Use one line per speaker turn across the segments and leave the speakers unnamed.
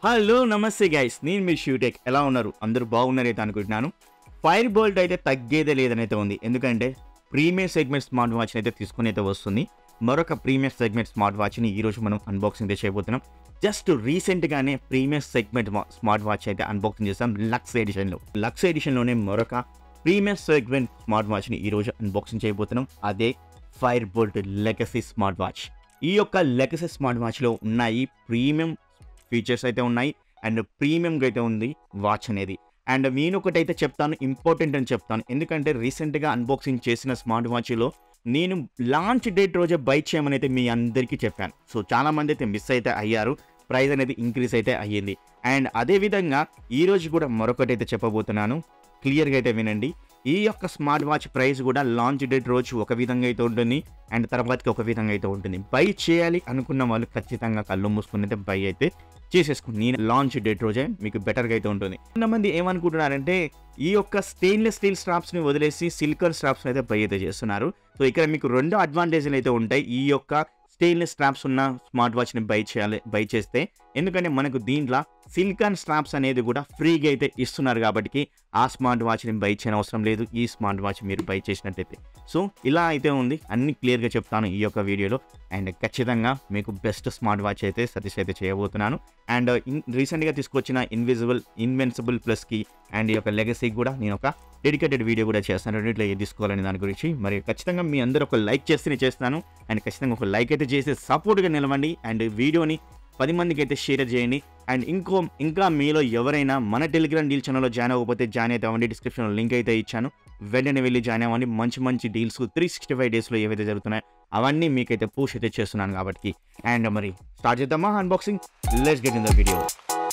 Hello నమస్తే guys నేను మీ షూటెక్ ఎలా ఉన్నారు అందరూ బాగున్నారైతే అనుకుంటున్నాను ఫైర్ బోల్ట్ అయితే తగ్గేదే లేదనైతే ఉంది ఎందుకంటే ప్రీమియం సెగ్మెంట్ స్మార్ట్ వాచ్ అయితే తీసుకుని అయితే వస్తుంది మరొక ప్రీమియం సెగ్మెంట్ స్మార్ట్ వాచ్ని ఈరోజు మనం అన్బాక్సింగ్ అయితే చేయబోతున్నాం జస్ట్ రీసెంట్గానే ప్రీమియం సెగ్మెంట్ స్మార్ట్ వాచ్ అయితే అన్బాక్సింగ్ చేస్తాం లక్స్ ఎడిషన్లో లక్స్ ఎడిషన్లోనే మరొక ప్రీమియం సెగ్మెంట్ స్మార్ట్ వాచ్ని ఈరోజు అన్బాక్సింగ్ చేయబోతున్నాం అదే Fire Boltt legacy smart watch ఈ యొక్క లెగసీ స్మార్ట్ వాచ్లో ఉన్నాయి ప్రీమియం ఫీచర్స్ అయితే ఉన్నాయి అండ్ ప్రీమియంగా అయితే ఉంది వాచ్ అనేది అండ్ నేను ఒకటైతే చెప్తాను ఇంపార్టెంట్ అని చెప్తాను ఎందుకంటే రీసెంట్గా అన్బాక్సింగ్ చేసిన స్మార్ట్ వాచ్లో నేను లాంచ్ డేట్ రోజే బై చేయమని అయితే మీ అందరికీ చెప్పాను సో చాలామంది అయితే మిస్ అయితే అయ్యారు ప్రైస్ అనేది ఇంక్రీజ్ అయితే అయ్యింది అండ్ అదేవిధంగా ఈ రోజు కూడా మరొకటి అయితే చెప్పబోతున్నాను క్లియర్గా అయితే వినండి ఈ యొక్క స్మార్ట్ వాచ్ ప్రైస్ కూడా లాంచ్ డేట్ రోజు ఒక విధంగా అయితే ఉంటుంది అండ్ తర్వాతకి ఒక విధంగా అయితే ఉంటుంది బై చేయాలి అనుకున్న వాళ్ళు ఖచ్చితంగా కళ్ళు మూసుకుని అయితే బై అయితే చేసేసుకుని నేను లాంచ్ డేట్ రోజే మీకు బెటర్గా అయితే ఉంటుంది కొంతమంది ఏమనుకుంటున్నారంటే ఈ యొక్క స్టెయిన్లెస్ స్టీల్ స్ట్రాప్స్ని వదిలేసి సిలికాన్ స్ట్రాప్స్ అయితే బై అయితే చేస్తున్నారు సో ఇక్కడ మీకు రెండు అడ్వాంటేజ్లు అయితే ఉంటాయి ఈ యొక్క స్టెయిన్లెస్ స్ట్రాప్స్ ఉన్న స్మార్ట్ వాచ్ని బై చేయాలి బై చేస్తే ఎందుకంటే మనకు దీంట్లో సిలికాన్ స్ట్రాప్స్ అనేది కూడా ఫ్రీగా అయితే ఇస్తున్నారు కాబట్టి ఆ స్మార్ట్ వాచ్ని బై చేయని అవసరం లేదు ఈ స్మార్ట్ వాచ్ మీరు బై చేసినట్టయితే సో ఇలా అయితే ఉంది అన్ని క్లియర్గా చెప్తాను ఈ యొక్క వీడియోలో అండ్ ఖచ్చితంగా మీకు బెస్ట్ స్మార్ట్ వాచ్ అయితే సజెస్ట్ అయితే చేయబోతున్నాను అండ్ రీసెంట్గా తీసుకొచ్చిన ఇన్విజిబుల్ ఇన్వెన్సిబుల్ ప్లస్కి అండ్ ఈ యొక్క లెగసీకి కూడా నేను ఒక డెడికేటెడ్ వీడియో కూడా చేస్తాను రెండిట్లో ఏది తీసుకోవాలని దాని గురించి మరి ఖచ్చితంగా మీ అందరూ ఒక లైక్ చేస్తేనే చేస్తాను అండ్ ఖచ్చితంగా ఒక లైక్ అయితే చేసి సపోర్ట్గా నిలవండి అండ్ వీడియోని పది మందికి అయితే షేర్ చేయండి అండ్ ఇంకో ఇంకా మీలో ఎవరైనా మన టెలిగ్రామ్ డీల్ ఛానల్లో జాయిన్ అవ్వకపోతే జాయిన్ అయితే అవ్వండి డిస్క్రిప్షన్లో లింక్ అయితే ఇచ్చాను వెంటనే వెళ్ళి జాయిన్ అవ్వండి మంచి మంచి డీల్స్ త్రీ సిక్స్టీ ఫైవ్ డేస్లో ఏవైతే జరుగుతున్నాయో అవన్నీ మీకైతే పూష్ అయితే చేస్తున్నాను కాబట్టి అండ్ మరి స్టార్ట్ చేద్దామా unboxing let's get in the video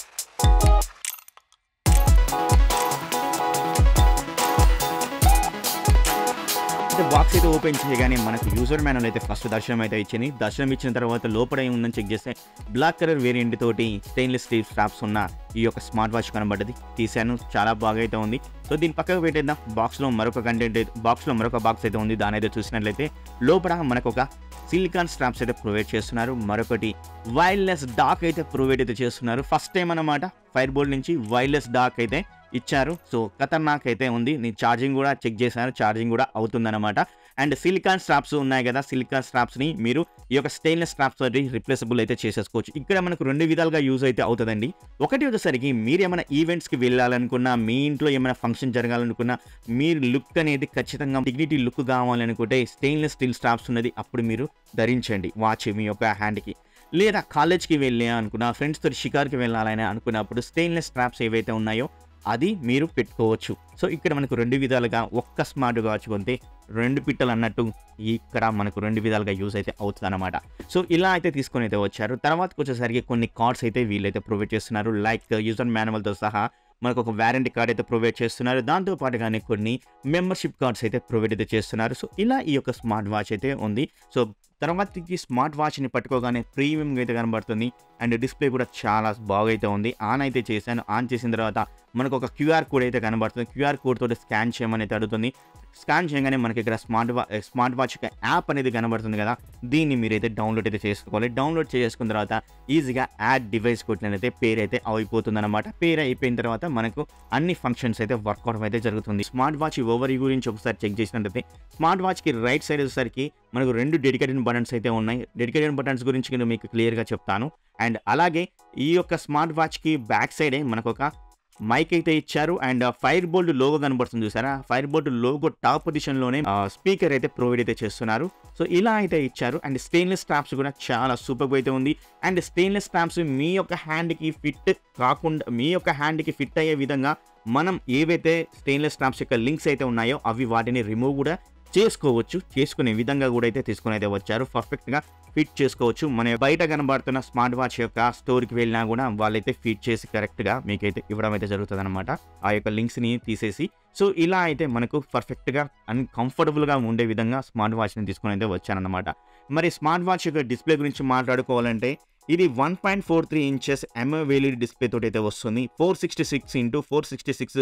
అయితే బాక్స్ అయితే ఓపెన్ చేయగానే మనకు యూజర్ మాన్యువల్ అయితే ఫస్ట్ దర్శనం అయితే ఇచ్చింది దర్శనం ఇచ్చిన తర్వాత లోపల ఏముందని చెక్ చేస్తే బ్లాక్ కలర్ వేరియంట్ తోటి స్టెయిన్లెస్ స్టీల్ స్ట్రాప్స్ ఉన్న ఈ యొక్క స్మార్ట్ వాచ్ కనబడ్డది తీసాను చాలా బాగా అయితే ఉంది సో దీని పక్కకు పెట్టేద్దాం బాక్స్లో మరొక కంటెంట్ బాక్స్లో మరొక బాక్స్ అయితే ఉంది దాని అయితే చూసినట్లయితే లోపల మనకు ఒక సిలికాన్ స్ట్రాప్స్ అయితే ప్రొవైడ్ చేస్తున్నారు మరొకటి వైర్లెస్ డాక్ అయితే ప్రొవైడ్ అయితే చేస్తున్నారు ఫస్ట్ టైం అనమాట ఫైర్ బోల్డ్ నుంచి వైర్లెస్ డాక్ అయితే ఇచ్చారు సో ఖతర్నాక్ అయితే ఉంది నేను ఛార్జింగ్ కూడా చెక్ చేశాను ఛార్జింగ్ కూడా అవుతుందన్నమాట అండ్ సిలికాన్ స్ట్రాప్స్ ఉన్నాయి కదా సిలికాన్ స్ట్రాప్స్ని మీరు ఈ యొక్క స్టెయిన్లెస్ స్ట్రాప్స్ తోటి రిప్లేసబుల్ అయితే చేసేసుకోవచ్చు ఇక్కడ మనకు రెండు విధాలుగా యూజ్ అయితే అవుతుందండి ఒకటి వచ్చేసరికి మీరు ఏమైనా ఈవెంట్స్కి వెళ్ళాలనుకున్నా మీ ఇంట్లో ఏమైనా ఫంక్షన్ జరగాలనుకున్నా మీరు లుక్ అనేది ఖచ్చితంగా డిగ్నిటీ లుక్ కావాలనుకుంటే స్టెయిన్లెస్ స్టీల్ స్ట్రాప్స్ ఉన్నది అప్పుడు మీరు ధరించండి వాచ్ మీ యొక్క హ్యాండ్కి లేదా కాలేజ్కి వెళ్ళి అనుకున్న ఫ్రెండ్స్తో షికార్కి వెళ్ళాలని అనుకున్నప్పుడు స్టెయిన్లెస్ స్ట్రాప్స్ ఏవైతే ఉన్నాయో అది మీరు పెట్టుకోవచ్చు సో ఇక్కడ మనకు రెండు విధాలుగా ఒక్క స్మార్ట్ వాచ్ కొంటే రెండు పిట్టలు అన్నట్టు ఇక్కడ మనకు రెండు విధాలుగా యూజ్ అయితే అవుతుంది అనమాట సో ఇలా అయితే తీసుకొని అయితే వచ్చారు తర్వాతకి వచ్చేసరికి కొన్ని కార్డ్స్ అయితే వీళ్ళైతే ప్రొవైడ్ చేస్తున్నారు లైక్ యూజర్ మాన్యువల్తో సహా మనకు ఒక వ్యారంటీ కార్డ్ అయితే ప్రొవైడ్ చేస్తున్నారు దాంతో పాటుగానే కొన్ని మెంబర్షిప్ కార్డ్స్ అయితే ప్రొవైడ్ అయితే చేస్తున్నారు సో ఇలా ఈ యొక్క స్మార్ట్ వాచ్ అయితే ఉంది సో తర్వాతకి స్మార్ట్ వాచ్ని పట్టుకోగానే ప్రీమియంగా అయితే కనబడుతుంది అండ్ డిస్ప్లే కూడా చాలా బాగా అయితే ఉంది ఆన్ అయితే చేశాను ఆన్ చేసిన తర్వాత మనకు ఒక క్యూఆర్ కోడ్ అయితే కనబడుతుంది క్యూఆర్ కోడ్ తోటి స్కాన్ చేయమని అయితే అడుగుతుంది స్కాన్ చేయగానే మనకి ఇక్కడ స్మార్ట్ వా స్మార్ట్ వాచ్ యొక్క యాప్ అనేది కనబడుతుంది కదా దీన్ని మీరైతే డౌన్లోడ్ అయితే చేసుకోవాలి డౌన్లోడ్ చేసుకున్న తర్వాత ఈజీగా యాడ్ డివైస్ కొట్టినైతే పేరు అయితే అయిపోతుంది అనమాట పేరు అయిపోయిన తర్వాత మనకు అన్ని ఫంక్షన్స్ అయితే వర్కౌట్ అయితే జరుగుతుంది స్మార్ట్ వాచ్ ఓవర్ గురించి ఒకసారి చెక్ చేసినట్లయితే స్మార్ట్ వాచ్కి రైట్ సైడ్ వచ్చేసరికి మనకు రెండు డెడికేటెడ్ బటన్స్ అయితే ఉన్నాయి డెడికేటెడ్ బటన్స్ గురించి నేను మీకు క్లియర్గా చెప్తాను అండ్ అలాగే ఈ యొక్క స్మార్ట్ వాచ్కి బ్యాక్ సైడే మనకు ఒక మైక్ అయితే ఇచ్చారు అండ్ ఫైర్ బోల్డ్ లోగో కనబడుతుంది చూసారా ఫైర్ బోల్డ్ లోగో టాప్ పొజిషన్లోనే స్పీకర్ అయితే ప్రొవైడ్ అయితే చేస్తున్నారు సో ఇలా అయితే ఇచ్చారు అండ్ స్టెయిన్లెస్ స్ట్రాప్స్ కూడా చాలా సూపర్ అయితే ఉంది అండ్ స్టెయిన్లెస్ స్ట్రాప్స్ మీ యొక్క హ్యాండ్కి ఫిట్ కాకుండా మీ యొక్క హ్యాండ్కి ఫిట్ అయ్యే విధంగా మనం ఏవైతే స్టెయిన్లెస్ స్ట్రాప్స్ యొక్క లింక్స్ అయితే ఉన్నాయో అవి వాటిని రిమూవ్ కూడా చేసుకోవచ్చు చేసుకునే విధంగా కూడా అయితే తీసుకుని అయితే వచ్చారు పర్ఫెక్ట్గా ఫిట్ చేసుకోవచ్చు మన బయట కనబడుతున్న స్మార్ట్ వాచ్ యొక్క స్టోర్కి వెళ్ళినా కూడా వాళ్ళైతే ఫిట్ చేసి కరెక్ట్గా మీకైతే ఇవ్వడం అయితే జరుగుతుంది అనమాట ఆ యొక్క లింక్స్ని తీసేసి సో ఇలా అయితే మనకు పర్ఫెక్ట్గా అండ్ కంఫర్టబుల్గా ఉండే విధంగా స్మార్ట్ వాచ్ని తీసుకుని అయితే వచ్చానన్నమాట మరి స్మార్ట్ వాచ్ యొక్క డిస్ప్లే గురించి మాట్లాడుకోవాలంటే ఇది one point four three inches AMOLED display తోటి అయితే వస్తుంది four sixty six into four sixty six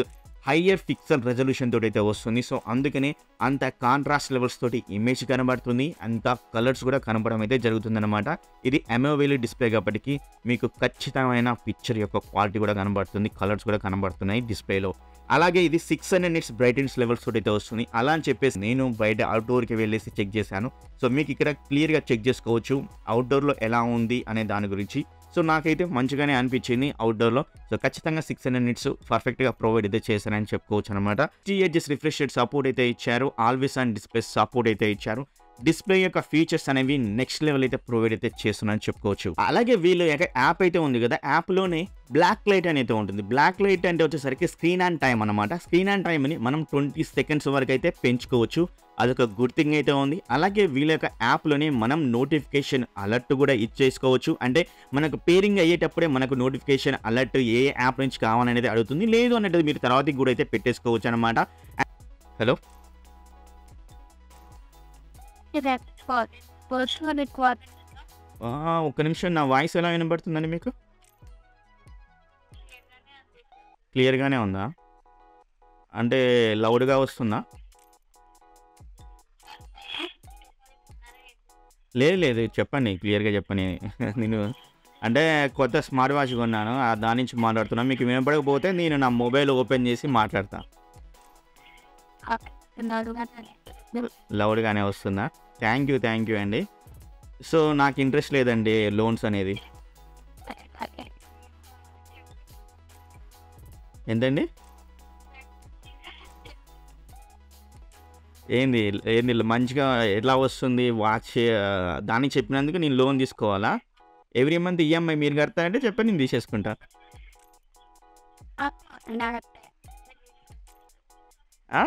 higher pixel resolution తోటి అయితే వస్తుంది సో అందుకనే అంత కాంట్రాస్ట్ లెవెల్స్ తోటి ఇమేజ్ కనబడుతుంది అంత కలర్స్ కూడా కనబడడం అయితే జరుగుతుందన్నమాట ఇది ఎమోవేలి డిస్ప్లే కాబట్టి మీకు ఖచ్చితమైన పిక్చర్ యొక్క క్వాలిటీ కూడా కనబడుతుంది కలర్స్ కూడా కనబడుతున్నాయి డిస్ప్లేలో అలాగే ఇది six hundred nits brightness levels తోటి అయితే వస్తుంది అలా అని చెప్పేసి నేను బయట అవుట్డోర్కి వెళ్ళేసి చెక్ చేశాను సో మీకు ఇక్కడ క్లియర్గా చెక్ చేసుకోవచ్చు అవుట్డోర్లో ఎలా ఉంది అనే దాని గురించి సో నాకైతే మంచిగానే అనిపించింది అవుట్డోర్లో సో ఖచ్చితంగా సిక్స్ హండ్రెడ్ నిట్స్ పర్ఫెక్ట్గా ప్రొవైడ్ అయితే చేశారని చెప్పుకోవచ్చు అనమాట టీహెచ్ఎస్ రిఫ్రెష్ సపోర్ట్ అయితే ఇచ్చారు ఆల్వేస్ అండ్ డిస్ప్లే సపోర్ట్ అయితే ఇచ్చారు డిస్ప్లే యొక్క ఫీచర్స్ అనేవి నెక్స్ట్ లెవెల్ అయితే ప్రొవైడ్ అయితే చేస్తున్నారని చెప్పుకోవచ్చు అలాగే వీళ్ళు యొక్క యాప్ అయితే ఉంది కదా యాప్లోనే బ్లాక్ లైట్ అనేది ఉంటుంది బ్లాక్ లైట్ అంటే వచ్చేసరికి స్క్రీన్ అండ్ టైం అనమాట స్క్రీన్ అండ్ టైంని మనం ట్వంటీ సెకండ్స్ వరకు అయితే పెంచుకోవచ్చు అదొక గుడ్ థింగ్ అయితే ఉంది అలాగే వీళ్ళ యొక్క యాప్లోనే మనం నోటిఫికేషన్ అలర్ట్ కూడా ఇచ్చేసుకోవచ్చు అంటే మనకు పేరింగ్ అయ్యేటప్పుడే మనకు నోటిఫికేషన్ అలర్ట్ ఏ యాప్ నుంచి కావాలనేది అడుగుతుంది లేదు అనేది మీరు తర్వాతకి కూడా అయితే పెట్టేసుకోవచ్చు అనమాట హలో
పర్సనల్ రిక్వైర్
ఒక్క నిమిషం నా వాయిస్ ఎలా వినబడుతుందండి మీకు క్లియర్గానే ఉందా అంటే లౌడ్గా వస్తుందా లేదు లేదు చెప్పండి క్లియర్గా చెప్పండి నేను అంటే కొత్త స్మార్ట్ వాచ్ కొన్నాను ఆ దాని నుంచి మాట్లాడుతున్నాను మీకు వినపడకపోతే నేను నా మొబైల్ ఓపెన్ చేసి మాట్లాడతా లౌడ్గానే వస్తుందా థ్యాంక్ యూ థ్యాంక్ యూ అండి సో నాకు ఇంట్రెస్ట్ లేదండి లోన్స్ అనేది ఎంతండి ఏంది ఏంది మంచిగా ఎలా వస్తుంది వాచ్ దానికి చెప్పినందుకు నేను లోన్ తీసుకోవాలా ఎవ్రీ మంత్ ఈఎంఐ మీరు కడతారంటే చెప్పండి నేను తీసేసుకుంటా ఆ?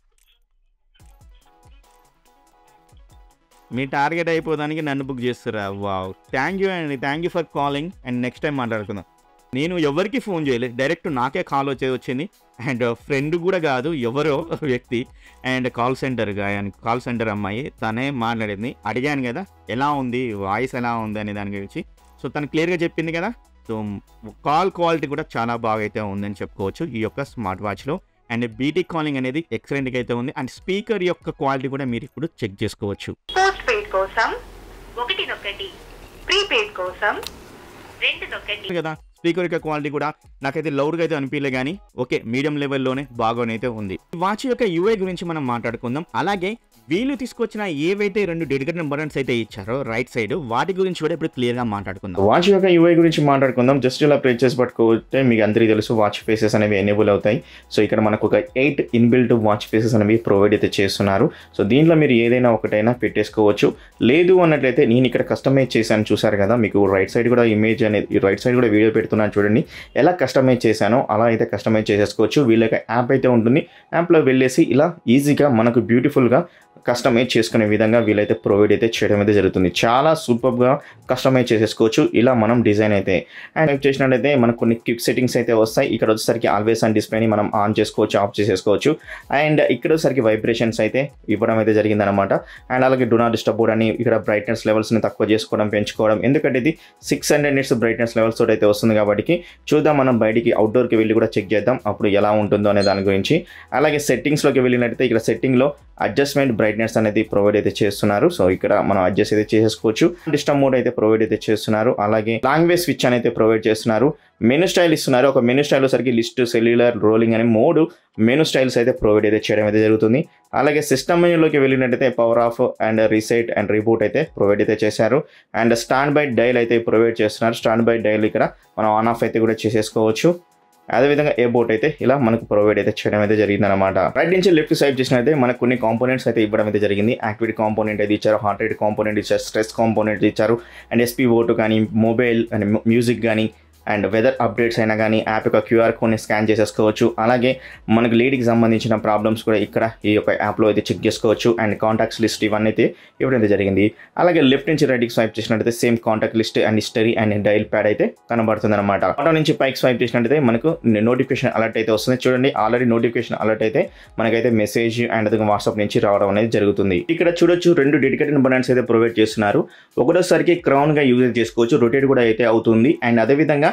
మీ టార్గెట్ అయిపోదానికి నన్ను బుక్ చేస్తారా వావ్ థ్యాంక్ యూ అండి thank you for calling and next time మాట్లాడుకుందాం నేను ఎవరికి ఫోన్ చేయలేదు డైరెక్ట్ నాకే కాల్ వచ్చేది వచ్చింది అండ్ ఫ్రెండ్ కూడా కాదు ఎవరో వ్యక్తి and call centre call centre అమ్మాయి తనే మాట్లాడింది అడిగాను కదా ఎలా ఉంది వాయిస్ ఎలా ఉంది అనే దాని గురించి సో తను క్లియర్గా చెప్పింది కదా సో కాల్ క్వాలిటీ కూడా చాలా బాగా అయితే ఉందని చెప్పుకోవచ్చు ఈ యొక్క స్మార్ట్ వాచ్లో అండ్ బీటీ కాలింగ్ అనేది ఎక్సలెంట్గా అయితే ఉంది అండ్ స్పీకర్ యొక్క క్వాలిటీ కూడా మీరు ఇప్పుడు చెక్ చేసుకోవచ్చు
పోస్ట్ పెయిడ్ కోసం ఒకటి నొక్కండి ప్రీపెయిడ్ కోసం రెండు నొక్కండి
కదా స్పీకర్ యొక్క క్వాలిటీ కూడా నాకైతే లౌడ్గా అయితే అనిపించలే కానీ ఓకే మీడియం లెవెల్లోనే బాగానైతే ఉంది వాచ్ యొక్క యూఐ గురించి మనం మాట్లాడుకుందాం అలాగే వీళ్ళు తీసుకొచ్చిన ఏవైతే రెండు డెడికేటెడ్ బటన్స్ అయితే ఇచ్చారో రైట్ సైడ్ వాటి గురించి కూడా ఇప్పుడు క్లియర్ గా మాట్లాడుకుందాం
వాచ్ యొక్క యూఐ గురించి మాట్లాడుకుందాం జస్ట్ ఇలా ప్రెస్ చేసి పట్టుకుంటే మీకు అందరికీ తెలుసు వాచ్ ఫేసెస్ అనేవి ఎనేబుల్ అవుతాయి సో ఇక్కడ మనకు ఒక ఎయిట్ ఇన్బిల్ట్ వాచ్ ఫేసెస్ అనేవి ప్రొవైడ్ అయితే చేస్తున్నారు సో దీంట్లో మీరు ఏదైనా ఒకటైనా పెట్టేసుకోవచ్చు లేదు అన్నట్లయితే నేను ఇక్కడ కస్టమైజ్ చేశాను చూసారు కదా మీకు రైట్ సైడ్ కూడా ఇమేజ్ అనేది రైట్ సైడ్ కూడా వీడియో పెడుతున్నాను చూడండి ఎలా కస్టమైజ్ చేశానో అలా అయితే కస్టమైజ్ చేసేసుకోవచ్చు వీళ్ళ యొక్క యాప్ అయితే ఉంటుంది యాప్లో వెళ్ళేసి ఇలా ఈజీగా మనకు బ్యూటిఫుల్గా కస్టమైజ్ చేసుకునే విధంగా వీలైతే ప్రొవైడ్ అయితే చేయడం అయితే జరుగుతుంది చాలా సూపర్గా కస్టమైజ్ చేసేసుకోవచ్చు ఇలా మనం డిజైన్ అయితే అండ్ టైప్ చేసినట్టయితే మనకు కొన్ని క్విక్ సెట్టింగ్స్ అయితే వస్తాయి ఇక్కడ వచ్చేసరికి ఆల్వేస్ అండ్ డిస్ప్లేని మనం ఆన్ చేసుకోవచ్చు ఆఫ్ చేసేసుకోవచ్చు అండ్ ఇక్కడ వచ్చేసరికి వైబ్రేషన్స్ అయితే ఇవ్వడం అయితే జరిగిందనమాట అండ్ అలాగే డు నాట్ డిస్టర్బ్ అని ఇక్కడ బ్రైట్నెస్ లెవెల్స్ని తక్కువ చేసుకోవడం పెంచుకోవడం ఎందుకంటే ఇది six hundred nits brightness levels తోటి అయితే వస్తుంది కాబట్టి చూద్దాం మనం బయటికి అవుట్డోర్కి వెళ్ళి కూడా చెక్ చేద్దాం అప్పుడు ఎలా ఉంటుందో అనే దాని గురించి అలాగే సెట్టింగ్స్లోకి వెళ్ళినట్టయితే ఇక్కడ సెట్టింగ్లో అడ్జస్ట్మెంట్ బ్రైట్నెస్ అనేది ప్రొవైడ్ అయితే చేస్తున్నారు సో ఇక్కడ మనం అడ్జస్ట్ అయితే చేసేసుకోవచ్చు డిస్టర్బ్ మోడ్ అయితే ప్రొవైడ్ అయితే చేస్తున్నారు అలాగే లాంగ్వేజ్ స్విచ్ అయితే ప్రొవైడ్ చేస్తున్నారు మెను స్టైల్ ఇస్తున్నారు ఒక మెను స్టైల్ సరికి లిస్ట్ సెల్యులర్ రోలింగ్ అనే మూడు మెను స్టైల్స్ అయితే ప్రొవైడ్ అయితే చేయడం అయితే జరుగుతుంది అలాగే సిస్టమ్ మెనూలోకి వెళ్ళినట్టయితే power off and reset and reboot అయితే ప్రొవైడ్ అయితే చేశారు అండ్ స్టాండ్ బై డైల్ అయితే ప్రొవైడ్ చేస్తున్నారు స్టాండ్ బై డైల్ ఇక్కడ మనం ఆన్ ఆఫ్ అయితే కూడా చేసేసుకోవచ్చు అదేవిధంగా ఏ బోట్ అయితే ఇలా మనకు ప్రొవైడ్ అయితే చేయడం అయితే జరిగింది అనమాట రైట్ నుంచి లెఫ్ట్ సైడ్ చేసినైతే మనకు కొన్ని కాంపోనెంట్స్ అయితే ఇవ్వడం అయితే జరిగింది యాక్టివిటీ కాంపోనెంట్ అయితే ఇచ్చారు హార్ట్ రేట్ కాంపోనెంట్ ఇచ్చారు స్ట్రెస్ కాంపోనెంట్ ఇచ్చారు అండ్ ఎస్పీ ఓటు కానీ మొబైల్ అండ్ మ్యూజిక్ కానీ అండ్ వెదర్ అప్డేట్స్ అయినా కానీ యాప్ యొక్క క్యూఆర్ కోడ్ని స్కాన్ చేసేసుకోవచ్చు అలాగే మనకు లేడీకి సంబంధించిన ప్రాబ్లమ్స్ కూడా ఇక్కడ ఈ యొక్క యాప్లో అయితే చెక్ చేసుకోవచ్చు అండ్ కాంటాక్ట్స్ లిస్ట్ ఇవన్నీ అయితే ఇవ్వడం అయితే జరిగింది అలాగే లెఫ్ట్ నుంచి రైట్కి స్వైప్ చేసినట్టయితే same contact list and history and dial pad అయితే కనబడుతుంది అనమాట ఆటో నుంచి పైకి స్వైప్ చేసినట్టయితే మనకు నోటిఫికేషన్ అలర్ట్ అయితే వస్తుంది చూడండి ఆల్రెడీ నోటిఫికేషన్ అలర్ట్ అయితే మనకైతే మెసేజ్ అండ్ అది వాట్సాప్ నుంచి రావడం అనేది జరుగుతుంది ఇక్కడ చూడొచ్చు రెండు డెడికేటెడ్ బటన్స్ అయితే ప్రొవైడ్ చేస్తున్నారు ఒకటోసారికి క్రౌన్ గా యూజ్ చేసుకోవచ్చు రొటేట్ కూడా అయితే అవుతుంది అండ్ అదేవిధంగా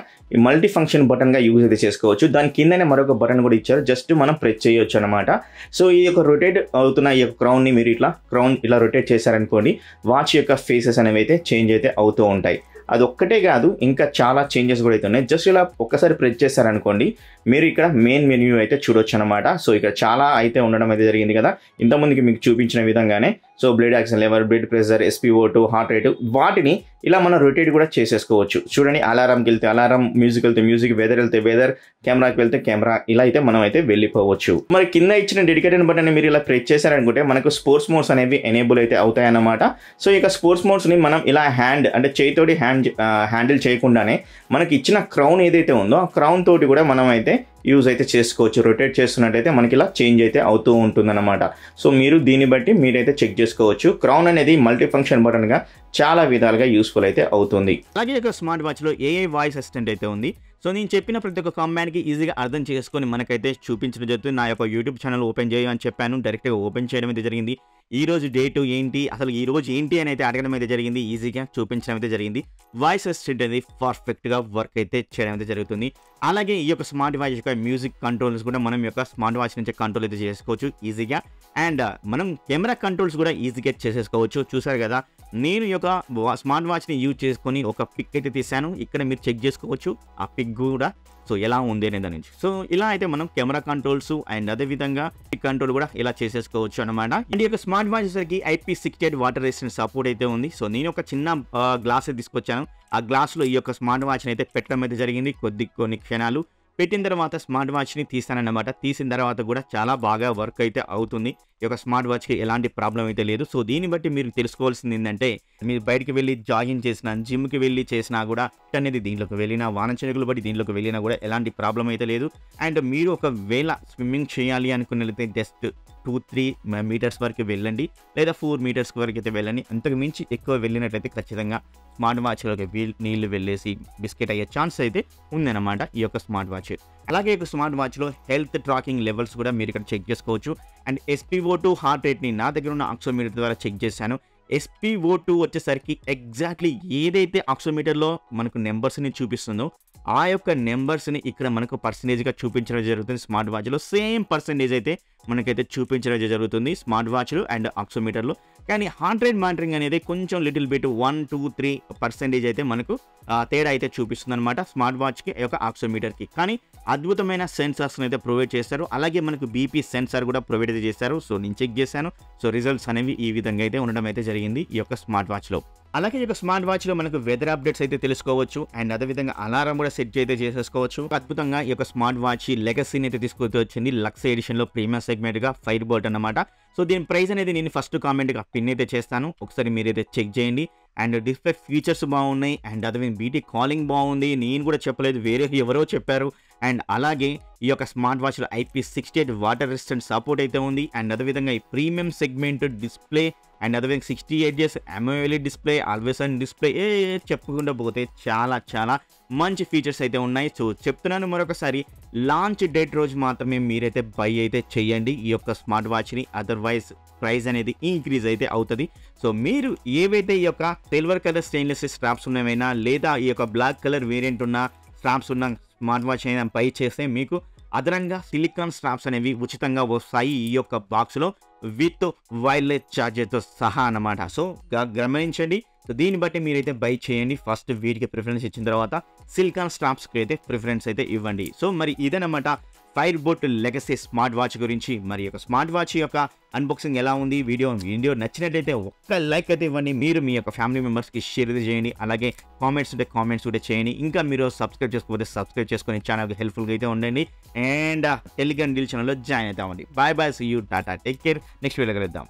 ఈ మల్టీ ఫంక్షన్ బటన్గా యూజ్ అయితే చేసుకోవచ్చు దాని కిందనే మరొక బటన్ కూడా ఇచ్చారు జస్ట్ మనం ప్రెస్ చేయొచ్చు అనమాట సో ఈ యొక్క రొటేట్ అవుతున్న ఈ యొక్క క్రౌన్ని మీరు ఇట్లా క్రౌన్ ఇలా రొటేట్ చేశారనుకోండి వాచ్ యొక్క ఫేసెస్ అనేవి అయితే చేంజ్ అయితే అవుతూ ఉంటాయి అది ఒక్కటే కాదు ఇంకా చాలా చేంజెస్ కూడా అయితే ఉన్నాయి జస్ట్ ఇలా ఒక్కసారి ప్రెస్ చేశారనుకోండి మీరు ఇక్కడ మెయిన్ మెన్యూ అయితే చూడొచ్చు అనమాట సో ఇక్కడ చాలా అయితే ఉండడం అయితే జరిగింది కదా ఇంతకుముందుకి మీకు చూపించిన విధంగానే so blood action level blood pressure SpO2 heart rate వాటిని ఇలా మనం రొటేట్ కూడా చేసేసుకోవచ్చు చూడండి అలారంకి వెళ్తే అలారం మ్యూజిక్ వెళ్తే మ్యూజిక్ వెదర్ వెళ్తే వెదర్ కెమెరాకి వెళ్తే కెమెరా ఇలా అయితే మనం అయితే వెళ్ళిపోవచ్చు మరి కింద ఇచ్చిన డెడికేటెడ్ బటన్ మీరు ఇలా ప్రెస్ చేశారనుకుంటే మనకు స్పోర్ట్స్ మోడ్స్ అనేవి ఎనేబుల్ అయితే అవుతాయన్నమాట సో ఇక స్పోర్ట్స్ మోడ్స్ని మనం ఇలా హ్యాండ్ అంటే చేయితోటి హ్యాండ్ హ్యాండిల్ చేయకుండానే మనకి ఇచ్చిన క్రౌన్ ఏదైతే ఉందో ఆ క్రౌన్ తోటి కూడా మనం అయితే యూజ్ అయితే చేసుకోవచ్చు రొటేట్ చేస్తున్నట్టయితే మనకి ఇలా చేంజ్ అయితే అవుతూ ఉంటుందన్నమాట సో మీరు దీన్ని బట్టి మీరైతే చెక్ చేసుకోవచ్చు క్రౌన్ అనేది మల్టీ ఫంక్షన్ బటన్గా చాలా విధాలుగా యూస్ఫుల్ అయితే అవుతుంది
అలాగే ఒక స్మార్ట్ వాచ్లో ఏఐ వాయిస్ అసిస్టెంట్ అయితే ఉంది సో నేను చెప్పిన ప్రతి ఒక్క కాంబాండ్కి ఈజీగా అర్థం చేసుకొని మనకైతే చూపించడం జరుగుతుంది నా యొక్క యూట్యూబ్ ఛానల్ ఓపెన్ చేయమని చెప్పాను డైరెక్ట్గా ఓపెన్ చేయడం అయితే జరిగింది ఈ రోజు డేటు ఏంటి అసలు ఈ రోజు ఏంటి అని అయితే అడగడం అయితే జరిగింది ఈజీగా చూపించడం అయితే జరిగింది వాయిస్ అసిస్టెంట్ అనేది పర్ఫెక్ట్గా వర్క్ అయితే చేయడం అయితే జరుగుతుంది అలాగే ఈ యొక్క స్మార్ట్ వాచ్ యొక్క మ్యూజిక్ కంట్రోల్స్ కూడా మనం యొక్క స్మార్ట్ వాచ్ నుంచి కంట్రోల్ అయితే చేసుకోవచ్చు ఈజీగా అండ్ మనం కెమెరా కంట్రోల్స్ కూడా ఈజీగా చేసేసుకోవచ్చు చూసారు కదా నేను ఈ యొక్క వా- స్మార్ట్ వాచ్ని యూజ్ చేసుకొని ఒక పిక్ అయితే తీశాను ఇక్కడ మీరు చెక్ చేసుకోవచ్చు ఆ పిక్ కూడా సో ఎలా ఉంది అనే దాని నుంచి సో ఇలా అయితే మనం కెమెరా కంట్రోల్స్ అండ్ అదే విధంగా పిక్ కంట్రోల్ కూడా ఇలా చేసేసుకోవచ్చు అనమాట అండ్ ఈ యొక్క స్మార్ట్ వాచ్ వచ్చేసరికి IP sixty eight water resistant support అయితే ఉంది సో నేను ఒక చిన్న గ్లాస్ తీసుకొచ్చాను ఆ గ్లాస్లో ఈ యొక్క స్మార్ట్ వాచ్ని అయితే పెట్టడం అయితే జరిగింది కొద్ది కొన్ని క్షణాలు పెట్టిన తర్వాత స్మార్ట్ వాచ్ని తీస్తానన్నమాట తీసిన తర్వాత కూడా చాలా బాగా వర్క్ అయితే అవుతుంది ఈ యొక్క స్మార్ట్ వాచ్కి ఎలాంటి ప్రాబ్లం అయితే లేదు సో దీన్ని బట్టి మీరు తెలుసుకోవాల్సింది ఏంటంటే మీరు బయటికి వెళ్ళి జాగింగ్ చేసినా జిమ్కి వెళ్ళి చేసినా కూడా అనేది దీంట్లోకి వెళ్ళినా వాన చెరుకులు బట్టి దీంట్లోకి వెళ్ళినా కూడా ఎలాంటి ప్రాబ్లం అయితే లేదు అండ్ మీరు ఒకవేళ స్విమ్మింగ్ చేయాలి అనుకున్నట్లయితే జస్ట్ టూ త్రీ మీటర్స్ వరకు వెళ్ళండి లేదా ఫోర్ మీటర్స్ వరకు అయితే వెళ్ళండి అంతకు మించి ఎక్కువ వెళ్ళినట్లయితే ఖచ్చితంగా స్మార్ట్ వాచ్లోకి వీల్ నీళ్లు వెళ్ళేసి బిస్కెట్ అయ్యే ఛాన్స్ అయితే ఉందన్నమాట ఈ యొక్క స్మార్ట్ వాచ్ అలాగే ఈ యొక్క స్మార్ట్ వాచ్లో హెల్త్ ట్రాకింగ్ లెవెల్స్ కూడా మీరు ఇక్కడ చెక్ చేసుకోవచ్చు అండ్ ఎస్పీఓ టూ హార్ట్ రేట్ని నా దగ్గర ఉన్న ఆక్సోమీటర్ ద్వారా చెక్ చేశాను ఎస్పీఓ టూ వచ్చేసరికి ఎగ్జాక్ట్లీ ఏదైతే ఆక్సోమీటర్లో మనకు నెంబర్స్ని చూపిస్తుందో ఆ యొక్క నెంబర్స్ని ఇక్కడ మనకు పర్సంటేజ్గా చూపించడం జరుగుతుంది స్మార్ట్ వాచ్లో సేమ్ పర్సంటేజ్ అయితే మనకైతే చూపించడం జరుగుతుంది స్మార్ట్ వాచ్లు అండ్ ఆక్సోమీటర్లు కానీ హార్ట్ రేట్ మానిటరింగ్ అనేది కొంచెం little bit one two three percentage అయితే మనకు ఆ, తేడా అయితే చూపిస్తుంది అనమాట స్మార్ట్ వాచ్కి ఈ యొక్క ఆక్సోమీటర్కి కానీ అద్భుతమైన సెన్సార్స్ని అయితే ప్రొవైడ్ చేస్తారు అలాగే మనకు బీపీ సెన్సార్ కూడా ప్రొవైడ్ అయితే చేస్తారు సో నేను చెక్ చేశాను సో రిజల్ట్స్ అనేవి ఈ విధంగా అయితే ఉండడం అయితే జరిగింది ఈ యొక్క స్మార్ట్ వాచ్లో అలాగే ఈ యొక్క స్మార్ట్ వాచ్లో మనకు వెదర్ అప్డేట్స్ అయితే తెలుసుకోవచ్చు అండ్ అదేవిధంగా అలారం కూడా సెట్ అయితే చేసేసుకోవచ్చు అద్భుతంగా ఈ యొక్క స్మార్ట్ వాచ్ లెగసీని అయితే తీసుకొచ్చి వచ్చింది లక్స్ ఎడిషన్లో ప్రీమియం సెగ్మెంట్గా ఫైర్ బోల్ట్ అనమాట సో దీని ప్రైస్ అనేది నేను ఫస్ట్ కామెంట్గా పిన్ అయితే చేస్తాను ఒకసారి మీరైతే చెక్ చేయండి అండ్ డిస్ప్లే ఫీచర్స్ బాగున్నాయి అండ్ అదే బీటీ కాలింగ్ బాగుంది నేను కూడా చెప్పలేదు వేరే ఎవరో చెప్పారు అండ్ అలాగే ఈ యొక్క స్మార్ట్ వాచ్లో IP sixty eight water resistant support అయితే ఉంది అండ్ అదేవిధంగా ఈ ప్రీమియం సెగ్మెంట్ డిస్ప్లే అండ్ అదేవిధంగా sixty eight years AMOLED display always and display ఏ చెప్పుకుంటూ పోతే చాలా చాలా మంచి ఫీచర్స్ అయితే ఉన్నాయి సో చెప్తున్నాను మరొకసారి లాంచ్ డేట్ రోజు మాత్రమే మీరైతే బై అయితే చేయండి ఈ యొక్క స్మార్ట్ వాచ్ని అదర్వైజ్ ప్రైస్ అనేది ఇంక్రీజ్ అయితే అవుతుంది సో మీరు ఏవైతే ఈ యొక్క సిల్వర్ కలర్ స్టెయిన్లెస్ స్ట్రాప్స్ ఉన్నవైనా లేదా ఈ యొక్క బ్లాక్ కలర్ వేరియంట్ ఉన్న స్ట్రాప్స్ ఉన్న స్మార్ట్ వాచ్ అయినా బై చేస్తే మీకు అదనంగా సిలికాన్ స్ట్రాప్స్ అనేవి ఉచితంగా వస్తాయి ఈ యొక్క బాక్స్లో విత్ వైర్లెస్ ఛార్జర్తో సహా అన్నమాట సో గ- గమనించండి సో దీన్ని బట్టి మీరైతే బై చేయండి ఫస్ట్ వీటికి ప్రిఫరెన్స్ ఇచ్చిన తర్వాత సిలికాన్ స్ట్రాప్స్కి అయితే ప్రిఫరెన్స్ అయితే ఇవ్వండి సో మరి ఇదనమాట Fire Boltt Legacy smart watch గురించి మరి ఈ యొక్క స్మార్ట్ వాచ్ యొక్క అన్బాక్సింగ్ ఎలా ఉంది వీడియో వీడియో నచ్చినట్టయితే ఒక్క లైక్ అయితే ఇవ్వండి మీరు మీ యొక్క ఫ్యామిలీ మెంబర్స్కి షేర్ అయితే చేయండి అలాగే కామెంట్స్ ఉంటే కామెంట్స్ కూడా చేయండి ఇంకా మీరు సబ్స్క్రైబ్ చేసుకోకపోతే సబ్స్క్రైబ్ చేసుకొని ఛానల్కి హెల్ప్ఫుల్గా అయితే ఉండండి అండ్ టెలిగ్రామ్ డీల్ ఛానల్లో జాయిన్ అవుతామండి బాయ్ బాయ్ సీ యూ టాటా టేక్ కేర్ నెక్స్ట్ వీడియో కలుద్దాం